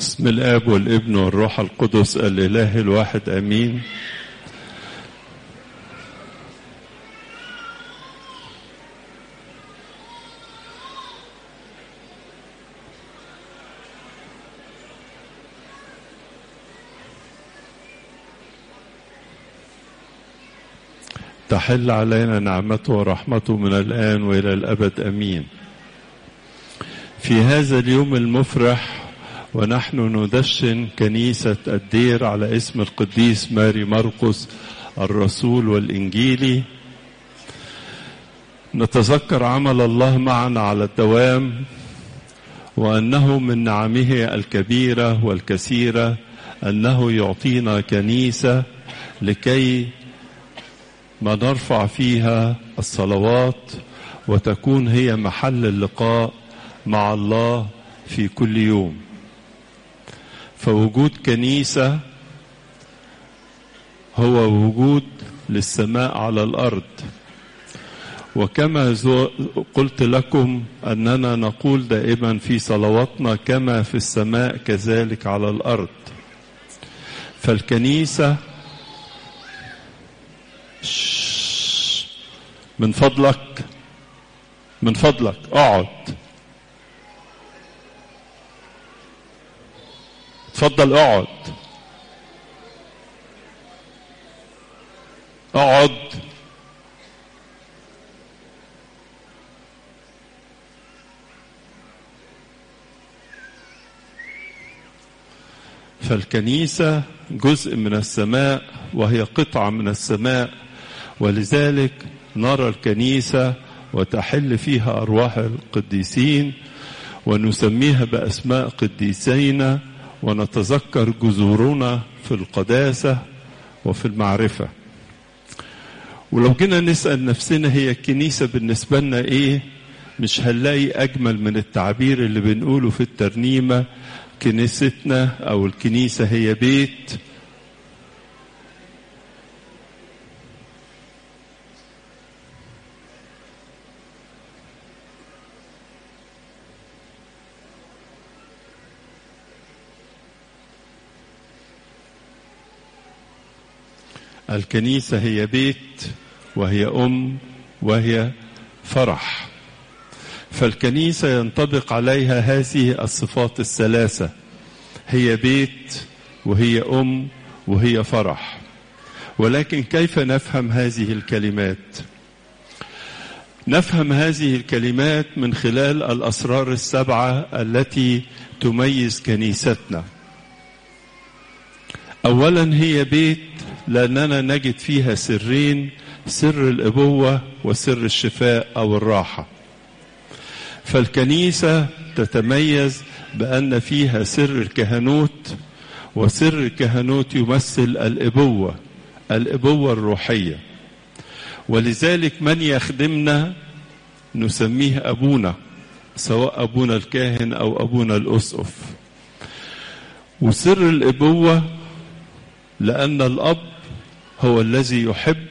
بسم الاب والابن والروح القدس الاله الواحد امين تحل علينا نعمته ورحمته من الان والى الابد امين في هذا اليوم المفرح ونحن ندشن كنيسة الدير على اسم القديس ماري مرقس الرسول والإنجيلي نتذكر عمل الله معنا على الدوام وأنه من نعمه الكبيرة والكثيرة أنه يعطينا كنيسة لكي ما نرفع فيها الصلوات وتكون هي محل اللقاء مع الله في كل يوم فوجود كنيسة هو وجود للسماء على الأرض وكما قلت لكم أننا نقول دائما في صلواتنا كما في السماء كذلك على الأرض فالكنيسة من فضلك من فضلك اقعد اتفضل اقعد اقعد فالكنيسة جزء من السماء وهي قطعة من السماء ولذلك نرى الكنيسة وتحل فيها أرواح القديسين ونسميها بأسماء قديسينا ونتذكر جذورنا في القداسة وفي المعرفة ولو جينا نسأل نفسنا هي الكنيسة بالنسبة لنا ايه مش هنلاقي أجمل من التعبير اللي بنقوله في الترنيمة كنيستنا أو الكنيسة هي بيت الكنيسة هي بيت وهي أم وهي فرح فالكنيسة ينطبق عليها هذه الصفات الثلاثة هي بيت وهي أم وهي فرح ولكن كيف نفهم هذه الكلمات نفهم هذه الكلمات من خلال الأسرار السبعة التي تميز كنيستنا أولا هي بيت لأننا نجد فيها سرين سر الأبوة وسر الشفاء أو الراحة فالكنيسة تتميز بأن فيها سر الكهنوت وسر الكهنوت يمثل الأبوة الأبوة الروحية ولذلك من يخدمنا نسميه أبونا سواء أبونا الكاهن أو أبونا الأسقف وسر الأبوة لأن الأب هو الذي يحب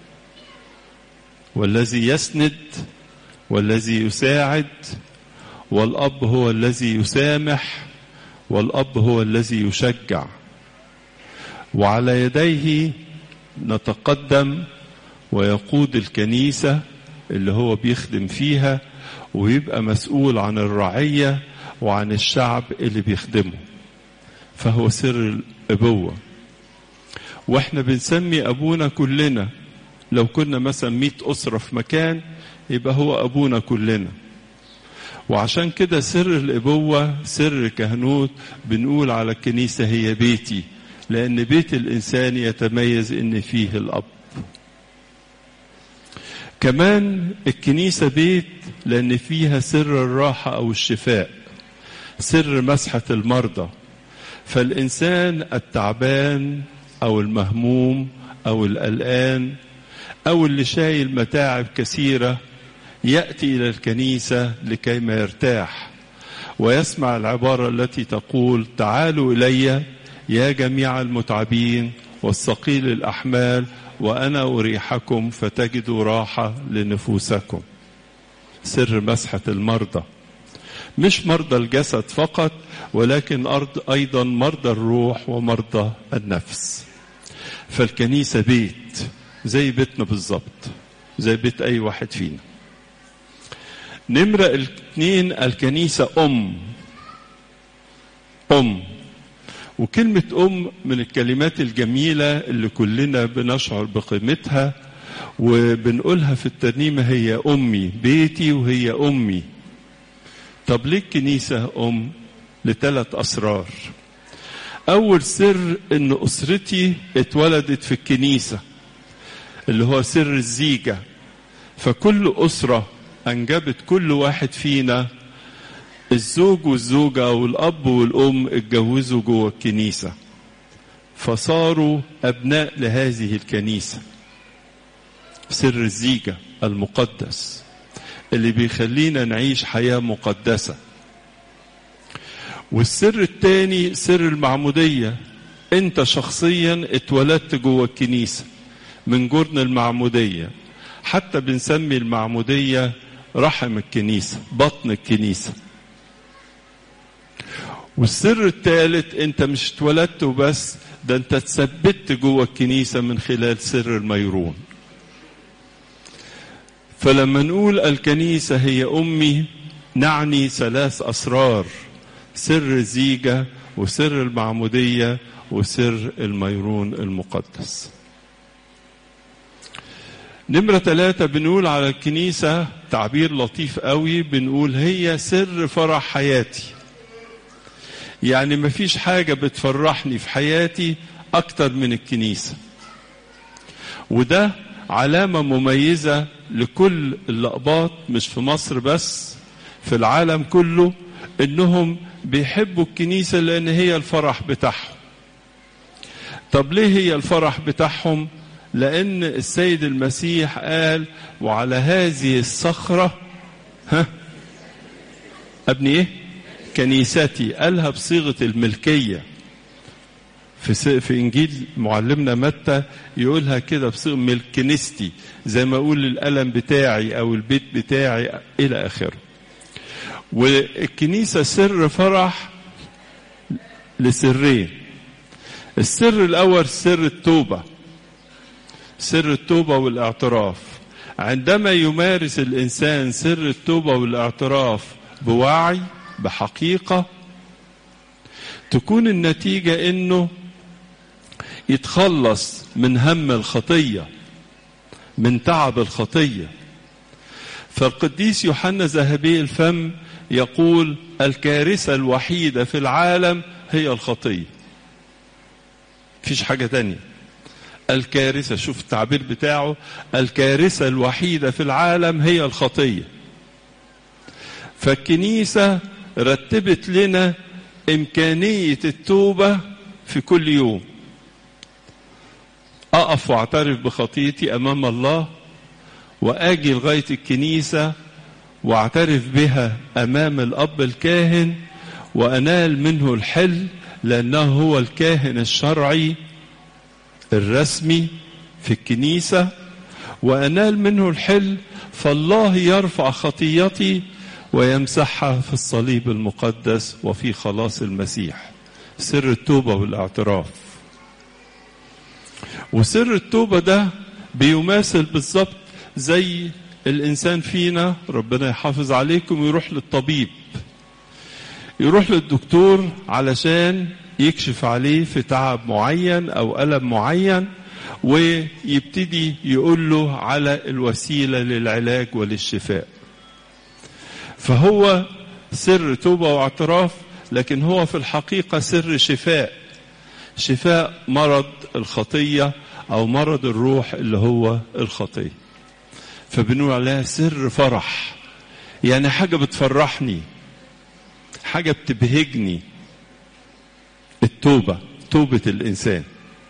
والذي يسند والذي يساعد والأب هو الذي يسامح والأب هو الذي يشجع وعلى يديه نتقدم ويقود الكنيسة اللي هو بيخدم فيها ويبقى مسؤول عن الرعية وعن الشعب اللي بيخدمه فهو سر الأبوة واحنا بنسمي أبونا كلنا لو كنا مثلا مئة أسرة في مكان يبقى هو أبونا كلنا وعشان كده سر الأبوة سر الكهنوت بنقول على الكنيسة هي بيتي لأن بيت الإنسان يتميز إن فيه الأب كمان الكنيسة بيت لأن فيها سر الراحة أو الشفاء سر مسحة المرضى فالإنسان التعبان أو المهموم أو القلقان أو اللي شايل متاعب كثيرة يأتي إلى الكنيسة لكي ما يرتاح ويسمع العبارة التي تقول تعالوا إلي يا جميع المتعبين والثقيل الأحمال وأنا أريحكم فتجدوا راحة لنفوسكم سر مسحة المرضى مش مرضى الجسد فقط ولكن أرض أيضا مرضى الروح ومرضى النفس فالكنيسة بيت زي بيتنا بالظبط زي بيت أي واحد فينا نمرة الاثنين الكنيسة أم أم وكلمة أم من الكلمات الجميلة اللي كلنا بنشعر بقيمتها وبنقولها في الترنيمة هي أمي بيتي وهي أمي طب ليه الكنيسة أم لثلاث أسرار أول سر إن أسرتي اتولدت في الكنيسة اللي هو سر الزيجة فكل أسرة أنجبت كل واحد فينا الزوج والزوجة والأب والأم اتجوزوا جوه الكنيسة فصاروا أبناء لهذه الكنيسة سر الزيجة المقدس اللي بيخلينا نعيش حياة مقدسة والسر الثاني سر المعمودية انت شخصيا اتولدت جوه الكنيسة من جرن المعمودية حتى بنسمي المعمودية رحم الكنيسة بطن الكنيسة والسر الثالث انت مش اتولدت وبس ده انت اتثبت جوه الكنيسة من خلال سر الميرون فلما نقول الكنيسة هي أمي نعني ثلاث أسرار سر الزيجة وسر المعمودية وسر الميرون المقدس نمرة ثلاثة بنقول على الكنيسة تعبير لطيف قوي بنقول هي سر فرح حياتي يعني مفيش حاجة بتفرحني في حياتي أكتر من الكنيسة وده علامة مميزة لكل الأقباط مش في مصر بس في العالم كله إنهم بيحبوا الكنيسة لأن هي الفرح بتاعهم طب ليه هي الفرح بتاعهم لأن السيد المسيح قال وعلى هذه الصخرة ها أبني إيه كنيستي قالها بصيغة الملكية في في انجيل معلمنا متى يقولها كده بصيغه ملك كنيستي زي ما اقول القلم بتاعي او البيت بتاعي الى اخره والكنيسه سر فرح لسرين السر الاول سر التوبه سر التوبه والاعتراف عندما يمارس الانسان سر التوبه والاعتراف بوعي بحقيقه تكون النتيجه انه يتخلص من هم الخطيه من تعب الخطيه فالقديس يوحنا ذهبي الفم يقول الكارثه الوحيده في العالم هي الخطيه مفيش حاجه تانية الكارثه شوف التعبير بتاعه الكارثه الوحيده في العالم هي الخطيه فالكنيسه رتبت لنا امكانيه التوبه في كل يوم أقف وأعترف بخطيتي أمام الله وأجي لغاية الكنيسة وأعترف بها أمام الأب الكاهن وأنال منه الحل لأنه هو الكاهن الشرعي الرسمي في الكنيسة وأنال منه الحل فالله يرفع خطيتي ويمسحها في الصليب المقدس وفي خلاص المسيح سر التوبة والاعتراف وسر التوبة ده بيماثل بالظبط زي الإنسان فينا ربنا يحافظ عليكم ويروح للطبيب يروح للدكتور علشان يكشف عليه في تعب معين أو ألم معين ويبتدي يقول له على الوسيلة للعلاج وللشفاء فهو سر توبة واعتراف لكن هو في الحقيقة سر شفاء شفاء مرض الخطية أو مرض الروح اللي هو الخطية فبنقول عليها سر فرح يعني حاجة بتفرحني حاجة بتبهجني التوبة توبة الإنسان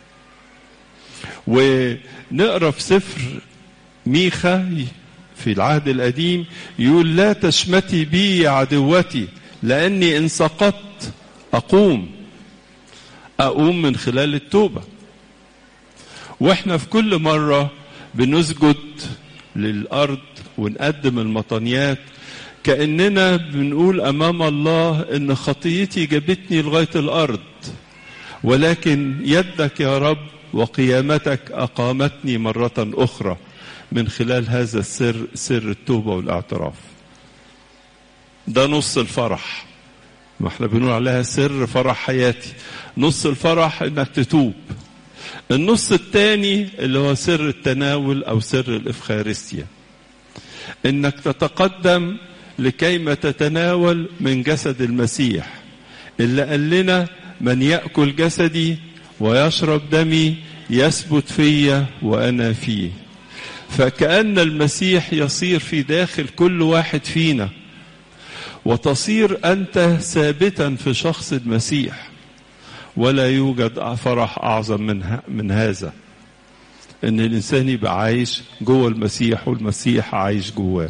ونقرا في سفر ميخا في العهد القديم يقول لا تشمتي بي يا عدوتي لأني إن سقطت أقوم أقوم من خلال التوبة واحنا في كل مرة بنسجد للأرض ونقدم المطانيات كأننا بنقول أمام الله إن خطيتي جابتني لغاية الأرض ولكن يدك يا رب وقيامتك أقامتني مرة أخرى من خلال هذا السر سر التوبة والاعتراف ده نص الفرح ما احنا بنقول عليها سر فرح حياتي نص الفرح انك تتوب النص الثاني اللي هو سر التناول او سر الافخارستيا انك تتقدم لكيما تتناول من جسد المسيح اللي قال لنا من ياكل جسدي ويشرب دمي يثبت فيا وانا فيه فكأن المسيح يصير في داخل كل واحد فينا وتصير أنت ثابتا في شخص المسيح ولا يوجد فرح أعظم من, من هذا إن الإنسان يبقى عايش جوه المسيح والمسيح عايش جواه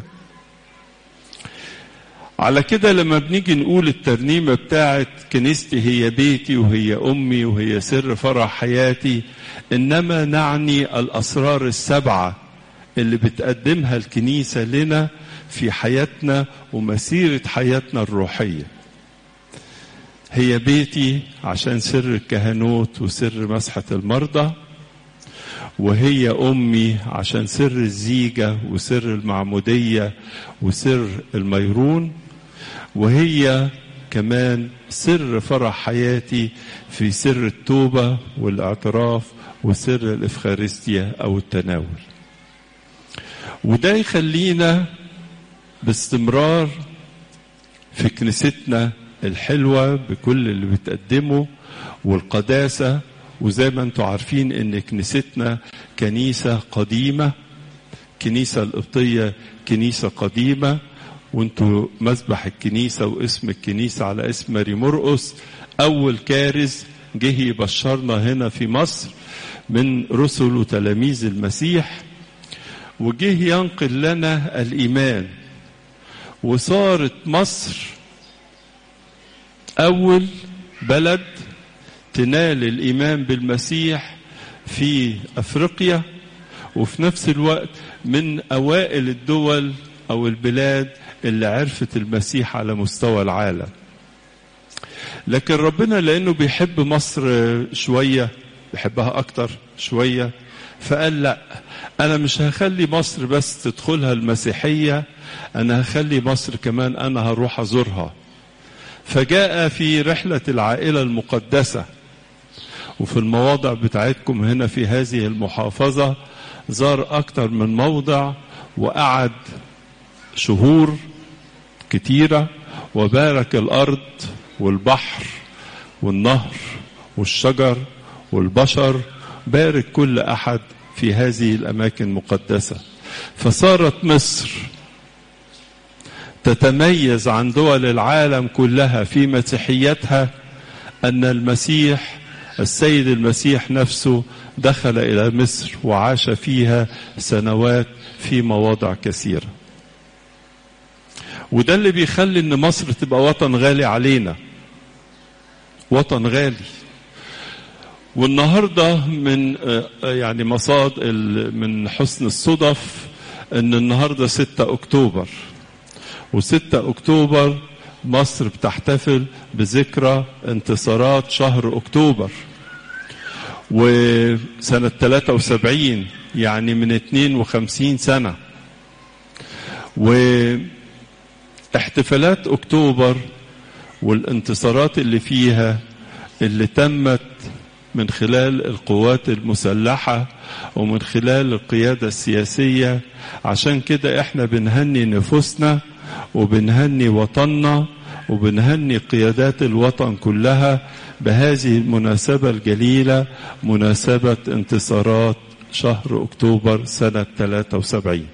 على كده لما بنيجي نقول الترنيمة بتاعت كنيستي هي بيتي وهي أمي وهي سر فرح حياتي إنما نعني الأسرار السبعة اللي بتقدمها الكنيسة لنا في حياتنا ومسيرة حياتنا الروحية هي بيتي عشان سر الكهنوت وسر مسحة المرضى وهي أمي عشان سر الزيجة وسر المعمودية وسر الميرون وهي كمان سر فرح حياتي في سر التوبة والاعتراف وسر الإفخارستيا أو التناول وده يخلينا باستمرار في كنيستنا الحلوة بكل اللي بتقدمه والقداسة وزي ما انتم عارفين ان كنيستنا كنيسة قديمة كنيسة القبطية كنيسة قديمة وانتوا مسبح الكنيسة واسم الكنيسة على اسم ماري مرقس اول كارز جه يبشرنا هنا في مصر من رسل وتلاميذ المسيح وجه ينقل لنا الايمان وصارت مصر اول بلد تنال الايمان بالمسيح في افريقيا وفي نفس الوقت من اوائل الدول او البلاد اللي عرفت المسيح على مستوى العالم لكن ربنا لانه بيحب مصر شويه بيحبها اكتر شويه فقال لا انا مش هخلي مصر بس تدخلها المسيحيه انا هخلي مصر كمان انا هروح ازورها فجاء في رحله العائله المقدسه وفي المواضع بتاعتكم هنا في هذه المحافظه زار اكتر من موضع وقعد شهور كتيره وبارك الارض والبحر والنهر والشجر والبشر بارك كل احد في هذه الاماكن المقدسه فصارت مصر تتميز عن دول العالم كلها في مسيحيتها ان المسيح السيد المسيح نفسه دخل الى مصر وعاش فيها سنوات في مواضع كثيره وده اللي بيخلي ان مصر تبقى وطن غالي علينا وطن غالي والنهارده من يعني مصاد من حسن الصدف ان النهارده 6 اكتوبر و6 اكتوبر مصر بتحتفل بذكرى انتصارات شهر اكتوبر وسنة 73 يعني من 52 سنة واحتفالات اكتوبر والانتصارات اللي فيها اللي تمت من خلال القوات المسلحة ومن خلال القيادة السياسية عشان كده احنا بنهني نفوسنا وبنهني وطننا وبنهني قيادات الوطن كلها بهذه المناسبة الجليلة مناسبة انتصارات شهر أكتوبر سنة 73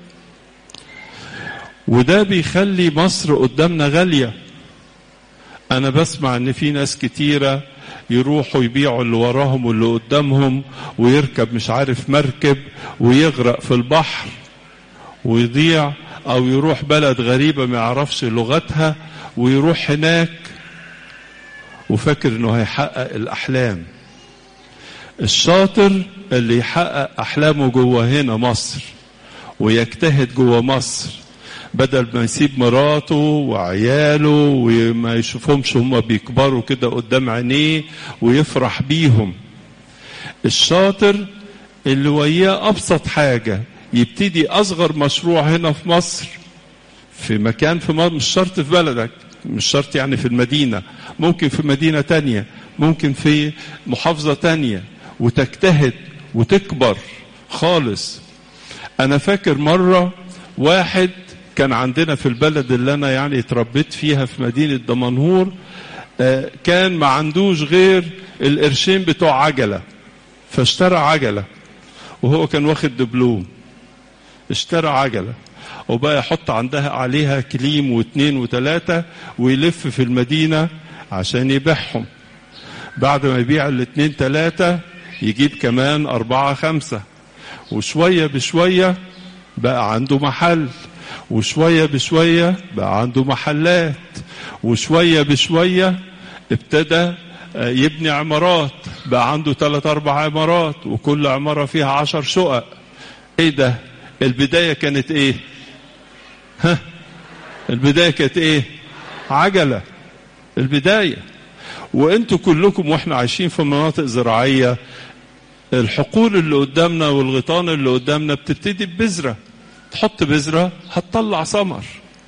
وده بيخلي مصر قدامنا غالية أنا بسمع إن في ناس كتيرة يروحوا يبيعوا اللي وراهم واللي قدامهم ويركب مش عارف مركب ويغرق في البحر ويضيع او يروح بلد غريبه ما يعرفش لغتها ويروح هناك وفاكر انه هيحقق الاحلام الشاطر اللي يحقق احلامه جوه هنا مصر ويجتهد جوه مصر بدل ما يسيب مراته وعياله وما يشوفهمش هم بيكبروا كده قدام عينيه ويفرح بيهم الشاطر اللي وياه ابسط حاجه يبتدي اصغر مشروع هنا في مصر في مكان في مصر مش شرط في بلدك مش شرط يعني في المدينة ممكن في مدينة تانية ممكن في محافظة تانية وتجتهد وتكبر خالص أنا فاكر مرة واحد كان عندنا في البلد اللي أنا يعني اتربيت فيها في مدينة دمنهور كان ما عندوش غير القرشين بتوع عجلة فاشترى عجلة وهو كان واخد دبلوم اشترى عجلة وبقى يحط عندها عليها كليم واثنين وثلاثة ويلف في المدينة عشان يبيعهم بعد ما يبيع الاثنين ثلاثة يجيب كمان أربعة خمسة وشوية بشوية بقى عنده محل وشوية بشوية بقى عنده محلات وشوية بشوية ابتدى يبني عمارات بقى عنده ثلاث أربع عمارات وكل عمارة فيها عشر شقق ايه ده البداية كانت ايه ها البداية كانت ايه عجلة البداية وانتوا كلكم واحنا عايشين في مناطق زراعية الحقول اللي قدامنا والغيطان اللي قدامنا بتبتدي ببذرة تحط بذرة هتطلع ثمر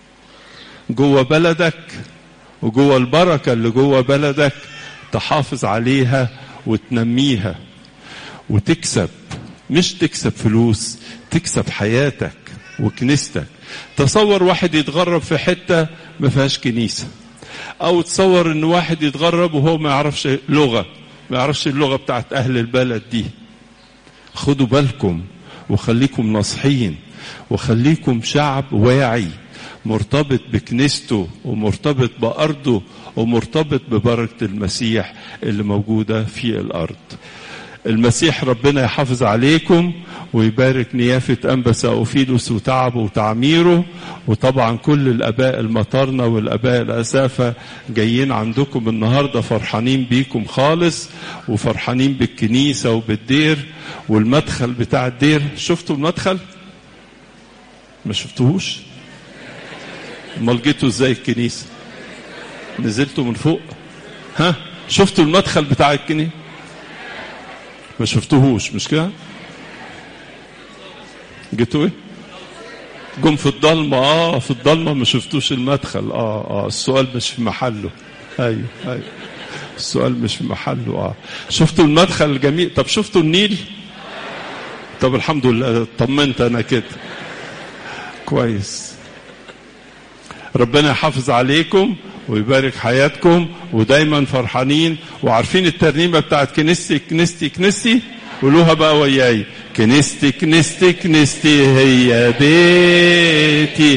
جوه بلدك وجوه البركة اللي جوه بلدك تحافظ عليها وتنميها وتكسب مش تكسب فلوس تكسب حياتك وكنيستك تصور واحد يتغرب في حتة ما فيهاش كنيسة او تصور ان واحد يتغرب وهو ما يعرفش لغة ما يعرفش اللغة بتاعت اهل البلد دي خدوا بالكم وخليكم ناصحين وخليكم شعب واعي مرتبط بكنيسته ومرتبط بأرضه ومرتبط ببركة المسيح اللي موجودة في الأرض المسيح ربنا يحافظ عليكم ويبارك نيافة أنبس أوفيلوس وتعبه وتعميره وطبعا كل الأباء المطارنة والأباء الأسافة جايين عندكم النهاردة فرحانين بيكم خالص وفرحانين بالكنيسة وبالدير والمدخل بتاع الدير شفتوا المدخل؟ ما شفتوهوش؟ امال جيتوا ازاي الكنيسة؟ نزلتوا من فوق؟ ها؟ شفتوا المدخل بتاع الكنيسة؟ ما شفتوهوش مش كده جيتوا ايه جم في الضلمه اه في الضلمه ما شفتوش المدخل اه اه السؤال مش في محله ايوه ايوه السؤال مش في محله اه شفتوا المدخل الجميل طب شفتوا النيل طب الحمد لله طمنت انا كده كويس ربنا يحافظ عليكم ويبارك حياتكم ودايما فرحانين وعارفين الترنيمه بتاعت كنيستي كنيستي كنيستي قولوها بقى وياي كنيستي كنيستي كنيستي هي بيتي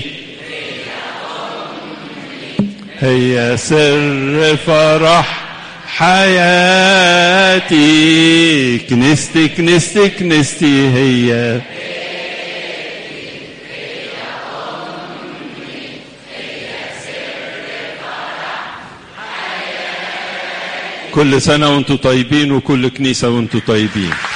هي سر فرح حياتي كنيستي كنيستي كنيستي هي كل سنة وانتم طيبين وكل كنيسة وانتم طيبين